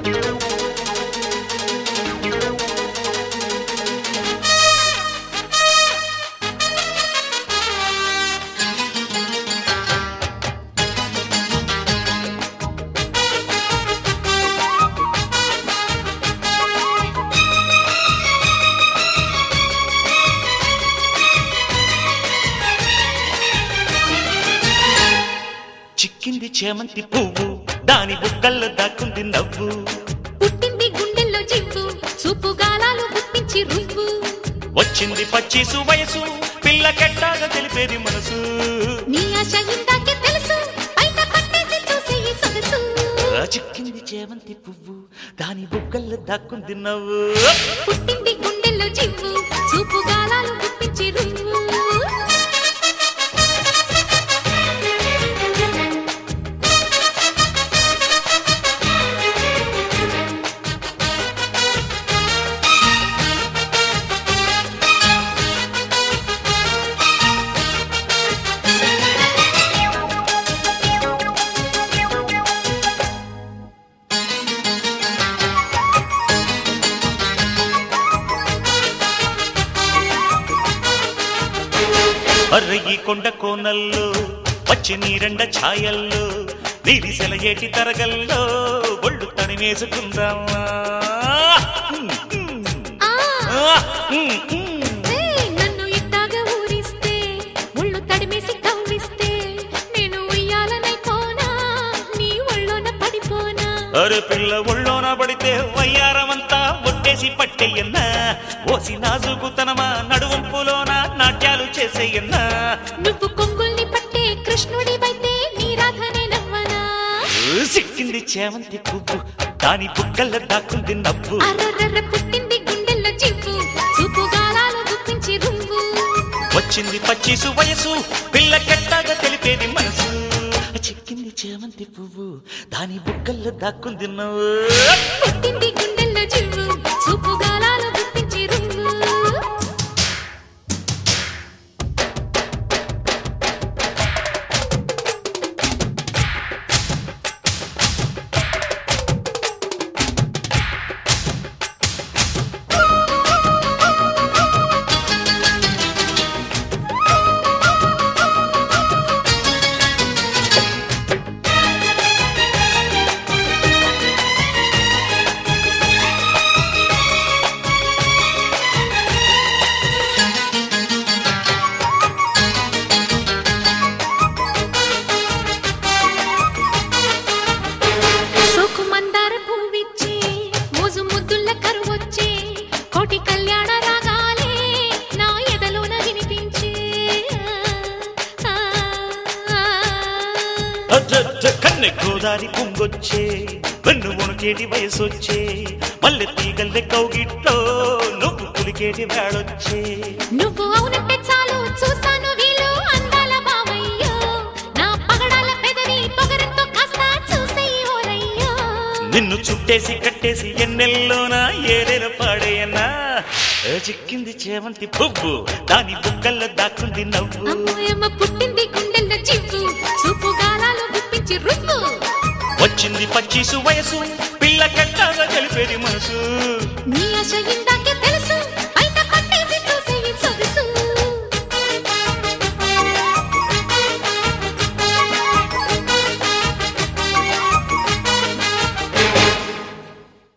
చిక్కింది చేమంతి పువ్వు దాని బుక్కల్లో దాక్కుంది నవ్వు పుట్టింది గుండెల్లో జివ్వు చూపు గాలాలు గుప్పించి రువ్వు వచ్చింది పచ్చీసు వయసు పిల్ల కెట్టాగా తెలిపేది మనసు నీ ఆశ ఇందాకే తెలుసు బయట పట్టేసి చూసే ఈ సొగసు ఆ చిక్కింది చేమంతి పువ్వు దాని బుక్కల్లో దాక్కుంది నవ్వు పుట్టింది గుండెల్లో జివ్వు చూపు గాలాలు గుప్పించి రువ్వు అర్ర ఈ కొండ కోనల్లో వచ్చి నీరెండ ఛాయల్లో నీరిసెల ఏటి తరగల్లో ఒళ్ళు తనివేసుకుందామా ఆ ఆ, ఉమ్, ఉమ్. ఏయ్, నన్ను ఇట్టాగా ఊరిస్తే ఒళ్ళు తడిమేసి కవ్విస్తే నేను ఉయ్యాలనైపోనా నీ ఒళ్ళోన పడిపోనా అరే పిల్ల ఒళ్ళోన పడితే వయ్యారమంతా ఒట్టేసి పట్టేయన్నా ఓసి నాజుకుతనమా నడువంపులోన నాట్యాలు చేసేయన్నా నువ్వు కొంగుల్ని పట్టే కృష్ణుడివైతే నీ రాధనే నవ్వనా సిక్కింది చేమంతి పువ్వు దాని బుక్కల్లో దాక్కుంది నవ్వు అర్రర్ర పుట్టింది గుండెల్లో జివ్వు చూపు గాలాలు గుప్పించి రువ్వు వచ్చింది పచ్చిసు వయసు పిల్ల కెట్టాగా తెలిపేది మనసు చిక్కింది చేమంతి పువ్వు దాని బుక్కల్లో దాక్కుంది నవ్వు పుట్టింది గుండెల్లో జివ్వు చూపు గాలాలు గుప్పించి రువ్వు సోకు మందార పువ్విచ్చి మోజు ముద్దుల కరువొచ్చే కోటి కళ్యాణ రాగాలే నా ఎదలోన వినిపించే ఆ, ఆ, ఆ. అచ్చచ్చ కన్నె గోదారి పొంగొచ్చే వెన్ను వణుకేటి వయసొచ్చే మల్లె తీగల్లె కౌగిట్లో నువ్వు పులికేటి వేళొచ్చే నువ్వు అవునంటే చాలు చూస్తాను వీలు అందాల బావయ్యో నా పగడాల పెదవి పొగరంతో కాస్త చూసేయి ఓరయ్యో నిన్ను చుట్టేసి కట్టేసి ఎన్నెల్లోనా ఏరేల పాడేయన్నా ఏ చిక్కింది చేమంతి పువ్వు దాని బుక్కల్లో దాక్కుంది నవ్వు అమ్మోయమ్మ పుట్టింది గుండెల్లో చివ్వు చూపు గాలాలు గుప్పించి రువ్వు వచ్చింది పచ్చిసు వయసు పిల్ల కెట్టాగా తెలిపేది మనసు నీ ఆశ ఇందాకే తెలుసు